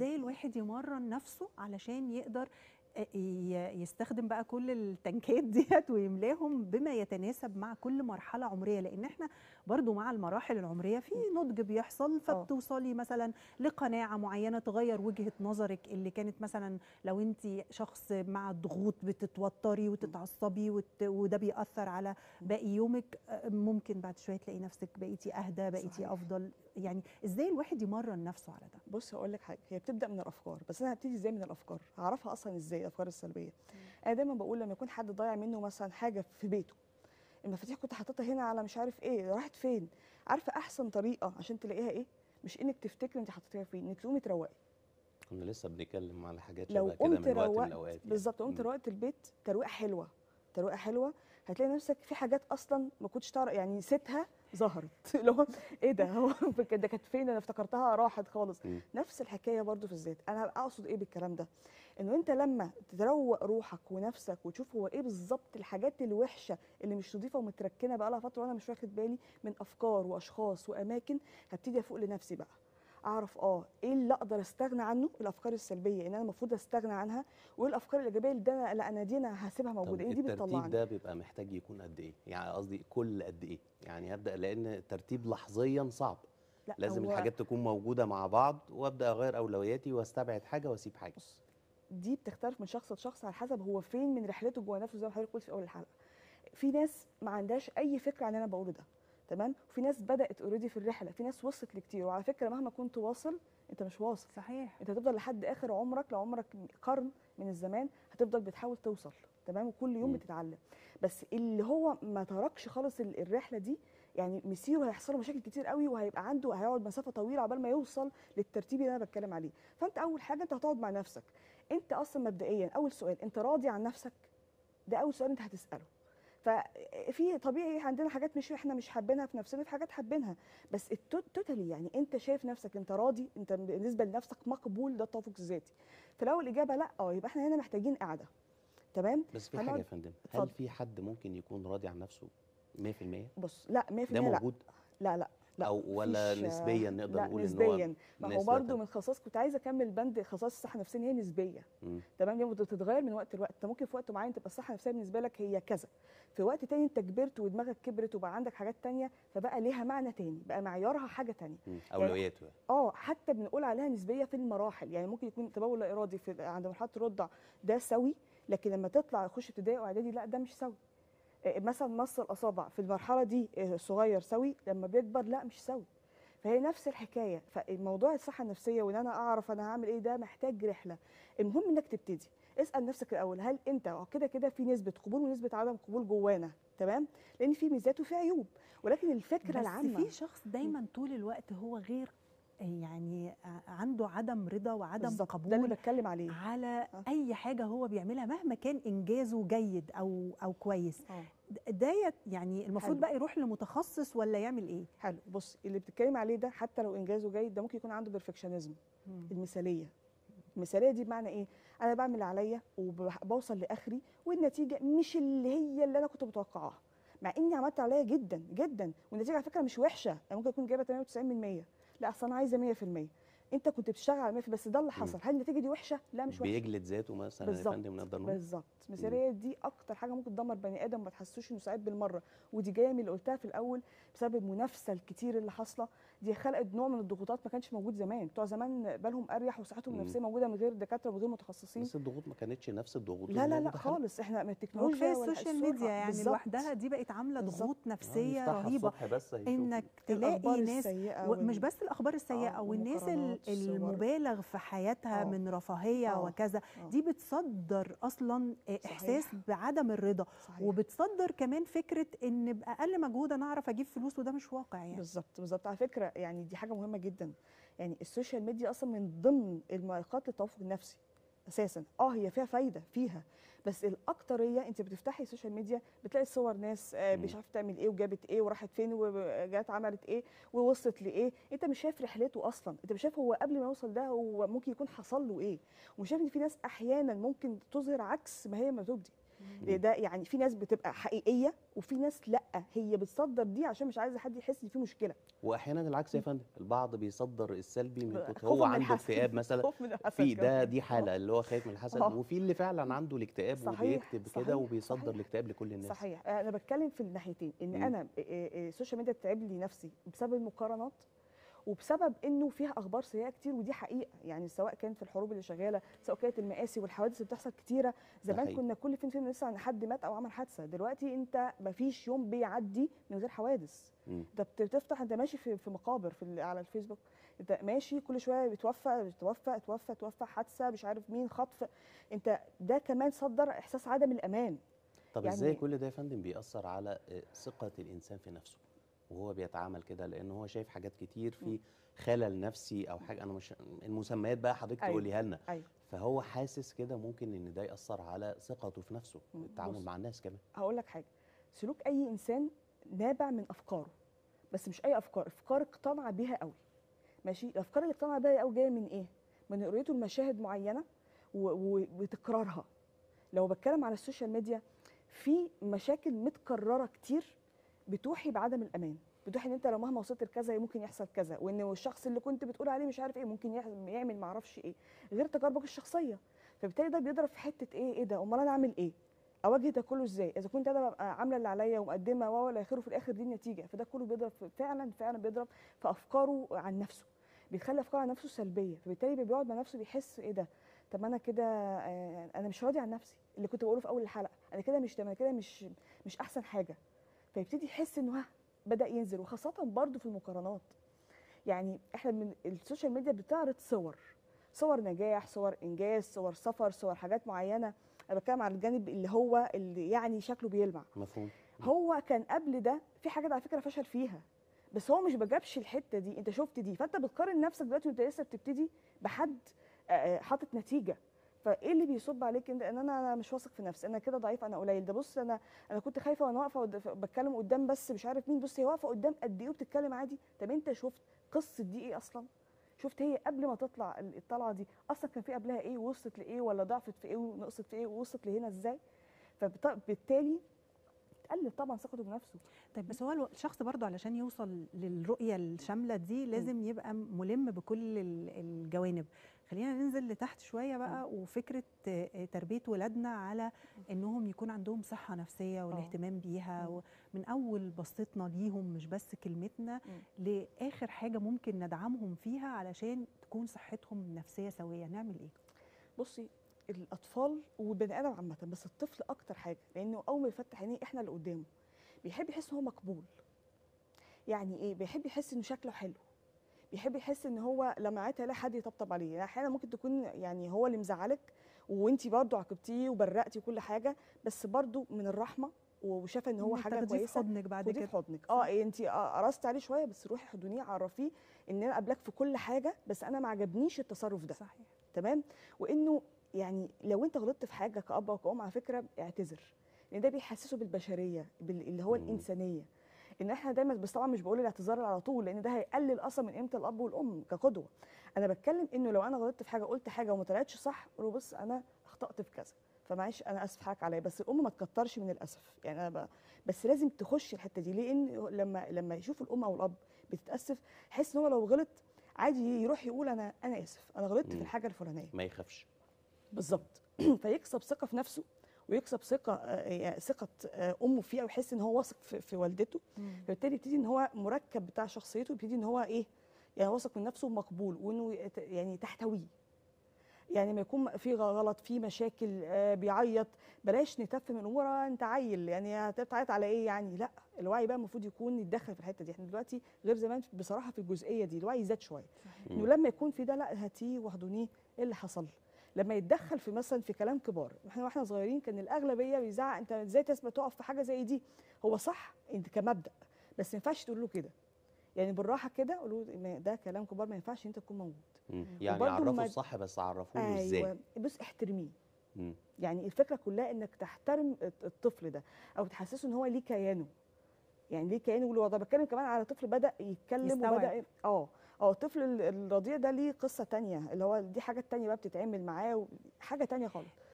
ازاي الواحد يمرن نفسه علشان يقدر آه، ي- يستخدم بقى كل التنكات ديت ويملاهم بما يتناسب مع كل مرحله عمريه لان احنا برضو مع المراحل العمريه في نضج بيحصل فبتوصلي مثلا لقناعه معينه تغير وجهه نظرك اللي كانت مثلا لو انت شخص مع الضغوط بتتوتري وتتعصبي وت... وده بيأثر على باقي يومك آه، ممكن بعد شويه تلاقي نفسك بقيتي اهدى بقيتي صحيح. افضل يعني ازاي الواحد يمرن نفسه على ده بص هقول لك حاجه هي بتبدا من الافكار بس انا هبتدي ازاي من الافكار هعرفها اصلا ازاي الافكار السلبيه انا دايما بقول لما يكون حد ضايع منه مثلا حاجه في بيته المفاتيح كنت حاططها هنا على مش عارف ايه راحت فين عارفه احسن طريقه عشان تلاقيها ايه مش انك تفتكري انت حطيتيها فين انك تقومي تروقي كنا لسه بنتكلم على حاجات لو شبه كده قمت من وقت من روقت الاوقات يعني. بالظبط قمت مم. روقت البيت ترويقه حلوه ترويقه حلوه هتلاقي نفسك في حاجات اصلا ما كنتش تعرف يعني نسيتها ظهرت اللي هو ايه ده هو ده كانت فين انا افتكرتها راحت خالص مم. نفس الحكايه برضو في الذات انا اقصد ايه بالكلام ده انه انت لما تروق روحك ونفسك وتشوف هو ايه بالظبط الحاجات الوحشه اللي مش نظيفه ومتركنه بقى لها فتره وانا مش واخد بالي من افكار واشخاص واماكن هبتدي افوق لنفسي بقى اعرف اه ايه اللي اقدر استغنى عنه الافكار السلبيه ان انا المفروض استغنى عنها وايه الافكار الايجابيه اللي ده لا انا دي انا هسيبها طب موجوده ايه دي الترتيب بتطلعني ده بيبقى محتاج يكون قد ايه يعني قصدي كل قد ايه يعني هبدا لان الترتيب لحظيا صعب لا لازم هو الحاجات تكون موجوده مع بعض وابدا اغير اولوياتي واستبعد حاجه واسيب حاجه دي بتختلف من شخص لشخص على حسب هو فين من رحلته جوه نفسه زي ما حضرتك قلت في اول الحلقه في ناس ما عندهاش اي فكره عن اللي انا بقوله ده تمام وفي ناس بدات اوريدي في الرحله في ناس وصلت لكتير وعلى فكره مهما كنت واصل انت مش واصل صحيح انت هتفضل لحد اخر عمرك لو عمرك قرن من الزمان هتفضل بتحاول توصل تمام وكل يوم مم. بتتعلم بس اللي هو ما تركش خالص ال- الرحله دي يعني مسيره هيحصل له مشاكل كتير قوي وهيبقى عنده هيقعد مسافه طويله عقبال ما يوصل للترتيب اللي انا بتكلم عليه فانت اول حاجه انت هتقعد مع نفسك انت اصلا مبدئيا اول سؤال انت راضي عن نفسك ده اول سؤال انت هتساله ففي طبيعي عندنا حاجات مش احنا مش حابينها في نفسنا في حاجات حابينها بس التوتالي يعني انت شايف نفسك انت راضي انت بالنسبه لنفسك مقبول ده التوافق الذاتي فلو الاجابه لا اه يبقى احنا هنا محتاجين قعده تمام بس في حاجه هنقعد- يا فندم هل اتفضل. في حد ممكن يكون راضي عن نفسه 100% بص لا 100% ده لا موجود لا لا لا أو ولا مفيش- نسبياً نقدر لا نقول إن هو نسبيا ما هو نسبة؟ برضه من خصائص كنت عايزه اكمل بند خصائص الصحه النفسيه إن هي نسبيه مم. تمام هي بتتغير من وقت لوقت انت ممكن في وقت معين تبقى الصحه النفسيه بالنسبه لك هي كذا في وقت تاني انت كبرت ودماغك كبرت وبقى عندك حاجات تانية فبقى ليها معنى تاني بقى معيارها حاجه تانية مم. اولوياته يعني. اه حتى بنقول عليها نسبيه في المراحل يعني ممكن يكون تبول لا ارادي في عند مرحله الرضع ده سوي لكن لما تطلع يخش ابتدائي واعدادي لا ده مش سوي آه، مثلا مص الاصابع في المرحله دي آه، صغير سوي لما بيكبر لا مش سوي فهي نفس الحكايه فالموضوع الصحه النفسيه وان انا اعرف انا هعمل ايه ده محتاج رحله المهم انك تبتدي اسال نفسك الاول هل انت كده كده في نسبه قبول ونسبه عدم قبول جوانا تمام لان في ميزات وفي عيوب ولكن الفكره بس العامه في شخص دايما طول الوقت هو غير يعني عنده عدم رضا وعدم بالظبط، قبول ده اللي بتكلم عليه على اي حاجه هو بيعملها مهما كان انجازه جيد او او كويس اه ديت يعني المفروض حلو. بقى يروح لمتخصص ولا يعمل ايه حلو بص اللي بتتكلم عليه ده حتى لو انجازه جيد ده ممكن يكون عنده بيرفكشنزم المثاليه المثاليه دي بمعنى ايه انا بعمل اللي عليا وبوصل لاخري والنتيجه مش اللي هي اللي انا كنت متوقعاها مع اني عملت عليا جدا جدا والنتيجه على فكره مش وحشه انا ممكن اكون جايبه 98% لا اصل انا عايزه 100% انت كنت بتشتغل على 100% بس ده اللي حصل هل النتيجه دي وحشه لا مش وحشه بيجلد ذاته مثلا يا بالظبط فندم نقدر نقول بالظبط المثاليه دي اكتر حاجه ممكن تدمر بني ادم وما تحسسوش انه سعيد بالمره ودي جايه من اللي قلتها في الاول بسبب المنافسه الكتير اللي حاصله دي خلقت نوع من الضغوطات ما كانش موجود زمان بتوع زمان بالهم اريح وصحتهم مم. النفسيه موجوده من غير دكاتره ومن غير متخصصين بس الضغوط ما كانتش نفس الضغوط لا اللي لا لا موجودة حاليا. خالص احنا من هو التكنولوجيا كفايه ولا السوشيال السرعة. ميديا يعني بالظبط. لوحدها دي بقت عامله بالظبط. ضغوط آه، نفسيه يفتحها رهيبه الصبح بس هيشوف انك الأخبار تلاقي ناس السيئة ومش وال- بس الاخبار السيئه آه، والناس ال- والمقارنات والصور. المبالغ في حياتها آه. من رفاهيه آه. وكذا آه. دي بتصدر اصلا احساس صحيح. بعدم الرضا صحيح. وبتصدر كمان فكره ان باقل مجهود انا اعرف اجيب فلوس وده مش واقع يعني بالظبط بالظبط على فكره يعني دي حاجه مهمه جدا يعني السوشيال ميديا اصلا من ضمن المعيقات للتوافق النفسي اساسا اه هي فيها فايده فيها بس الاكتريه انت بتفتحي السوشيال ميديا بتلاقي صور ناس آه، مش عارفه تعمل ايه وجابت ايه وراحت فين وجات عملت ايه ووصلت لايه انت مش شايف رحلته اصلا انت مش شايف هو قبل ما يوصل ده هو ممكن يكون حصل له ايه ومش شايف ان في ناس احيانا ممكن تظهر عكس ما هي ما تبدي مم. ده يعني في ناس بتبقى حقيقيه وفي ناس لا هي بتصدر دي عشان مش عايزه حد يحس ان في مشكله واحيانا العكس يا فندم البعض بيصدر السلبي من كتر خوفاً هو من عنده الحسد. اكتئاب مثلا خوف من الحسد في ده كمان. دي حاله اللي هو خايف من الحسد آه. وفي اللي فعلا عنده الاكتئاب صحيح، وبيكتب صحيح، كده وبيصدر صحيح. الاكتئاب لكل الناس صحيح انا بتكلم في الناحيتين ان مم. انا إيه إيه السوشيال ميديا بتتعب لي نفسي بسبب المقارنات وبسبب انه فيها اخبار سيئه كتير ودي حقيقه يعني سواء كان في الحروب اللي شغاله سواء كانت المآسي والحوادث اللي بتحصل كتيره زمان حقيقي. كنا كل فين فين نسمع ان حد مات او عمل حادثه دلوقتي انت مفيش يوم بيعدي من غير حوادث مم. انت بت- بتفتح انت ماشي في في مقابر في ال- على الفيسبوك انت ماشي كل شويه بتوفى بتوفى توفى توفى حادثه مش عارف مين خطف انت ده كمان صدر احساس عدم الامان طب يعني- ازاي كل ده يا فندم بيأثر على آه، ثقة الإنسان في نفسه وهو بيتعامل كده لأن هو شايف حاجات كتير في خلل نفسي أو حاجة أنا مش المسميات بقى حضرتك أيوة. تقوليها لنا ايوه فهو حاسس كده ممكن إن ده يأثر على ثقته في نفسه مم. التعامل بص. مع الناس كمان هقول لك حاجه سلوك اي انسان نابع من افكاره بس مش اي افكار افكار اقتنع بيها قوي ماشي الافكار اللي اقتنع بيها قوي جايه من ايه من رؤيته لمشاهد معينه و- و- وتكرارها لو بتكلم على السوشيال ميديا في مشاكل متكرره كتير بتوحي بعدم الامان بتوحي ان انت لو مهما وصلت لكذا ممكن يحصل كذا وان الشخص اللي كنت بتقول عليه مش عارف ايه ممكن يح- يعمل معرفش ايه غير تجاربك الشخصيه فبالتالي ده بيضرب في حته ايه ايه ده امال انا اعمل ايه اواجه ده كله ازاي اذا كنت انا ببقى عامله اللي عليا ومقدمه و الى اخره في الاخر دي النتيجه فده كله بيضرب في فعلا فعلا بيضرب في افكاره عن نفسه بيخلي افكاره عن نفسه سلبيه فبالتالي بيقعد مع نفسه بيحس ايه ده طب انا كده آه، انا مش راضي عن نفسي اللي كنت بقوله في اول الحلقه انا كده مش تمام انا كده مش مش احسن حاجه فيبتدي يحس انه ها بدا ينزل وخاصه برضو في المقارنات يعني احنا من السوشيال ميديا بتعرض صور صور نجاح صور انجاز صور سفر صور حاجات معينه انا بتكلم على الجانب اللي هو اللي يعني شكله بيلمع مفهوم هو كان قبل ده في حاجات على فكره فشل فيها بس هو مش بجابش الحته دي انت شفت دي فانت بتقارن نفسك دلوقتي وانت لسه بتبتدي بحد آه، آه، حاطط نتيجه فايه اللي بيصب عليك ان ان انا أنا مش واثق في نفسي انا كده ضعيف انا قليل ده بص انا انا كنت خايفه وانا واقفه قد- بتكلم قدام بس مش عارف مين بص هي واقفه قدام قد ايه وبتتكلم عادي طب انت شفت قصه دي ايه اصلا شفت هي قبل ما تطلع ال- الطلعه دي اصلا كان في قبلها ايه ووصلت لايه ولا ضعفت في ايه ونقصت في ايه ووصلت لهنا ازاي فبالتالي تقلل طبعا ثقته بنفسه طيب بس هو الو- الشخص برضو علشان يوصل للرؤية الشاملة دي لازم يبقى ملم بكل ال- الجوانب خلينا ننزل لتحت شوية بقى وفكرة آه، تربية ولادنا على انهم يكون عندهم صحة نفسية والاهتمام بيها مم. من اول بسطتنا ليهم مش بس كلمتنا لاخر حاجة ممكن ندعمهم فيها علشان تكون صحتهم النفسية سوية نعمل ايه؟ بصي الاطفال والبني ادم عامه بس الطفل اكتر حاجه لانه اول ما يفتح عينيه احنا اللي قدامه بيحب يحس ان هو مقبول يعني ايه بيحب يحس انه شكله حلو بيحب يحس ان هو لما عيت يلاقي حد يطبطب عليه يعني احيانا ممكن تكون يعني هو اللي مزعلك وانتي برضو عاقبتيه وبرقتي وكل حاجه بس برضو من الرحمه وشايفه ان هو إنك حاجه تاخديه في كويسه حضنك بعد خديه كده في حضنك اه إيه انت قرصتي عليه شويه بس روحي حضنيه عرفيه ان انا قابلك في كل حاجه بس انا ما عجبنيش التصرف ده صحيح تمام وانه يعني لو انت غلطت في حاجه كاب او كأم على فكره اعتذر لان ده بيحسسه بالبشريه بال- اللي هو مم. الانسانيه ان احنا دايما بس طبعا مش بقول الاعتذار على طول لان ده هيقلل اصلا من قيمه الاب والام كقدوه انا بتكلم انه لو انا غلطت في حاجه قلت حاجه وما طلعتش صح قول له بص انا اخطات في كذا فمعلش انا اسف حقك عليا بس الام ما تكترش من الاسف يعني انا ب... بس لازم تخش الحته دي لان لما لما يشوف الام او الاب بتتاسف يحس ان هو لو غلط عادي يروح يقول انا انا اسف انا غلطت في مم. الحاجه الفلانيه ما يخافش بالظبط فيكسب ثقه في نفسه ويكسب ثقه آه، ثقه آه، امه فيه او يحس ان هو واثق في في والدته فبالتالي يبتدي ان هو مركب بتاع شخصيته يبتدي ان هو ايه يعني واثق من نفسه ومقبول وانه يت- يعني تحتويه يعني ما يكون في غلط في مشاكل آه، بيعيط بلاش نتفهم الامور آه، انت عيل يعني هتعيط على ايه يعني لا الوعي بقى المفروض يكون يتدخل في الحته دي احنا دلوقتي غير زمان بصراحه في الجزئيه دي الوعي زاد شويه انه مم. لما يكون في ده لا هاتيه واحضنيه ايه اللي حصل لما يتدخل في مثلا في كلام كبار احنا واحنا صغيرين كان الاغلبيه بيزعق انت ازاي تسمع تقف في حاجه زي دي هو صح انت كمبدا بس ما ينفعش تقول له كده يعني بالراحه كده قول له ما ده كلام كبار ما ينفعش انت تكون موجود مم. يعني وبرضه عرفوا ما- الصح بس عرفوه ازاي ايوه بص احترميه مم. يعني الفكره كلها انك تحترم الط- الطفل ده او تحسسه ان هو ليه كيانه يعني ليه كيانه ولو ده بتكلم كمان على طفل بدا يتكلم يستوعب. وبدا اه اه الطفل ال- الرضيع ده ليه قصه تانية اللي هو دي حاجات تانية بقى بتتعمل معاه و- حاجه تانية خالص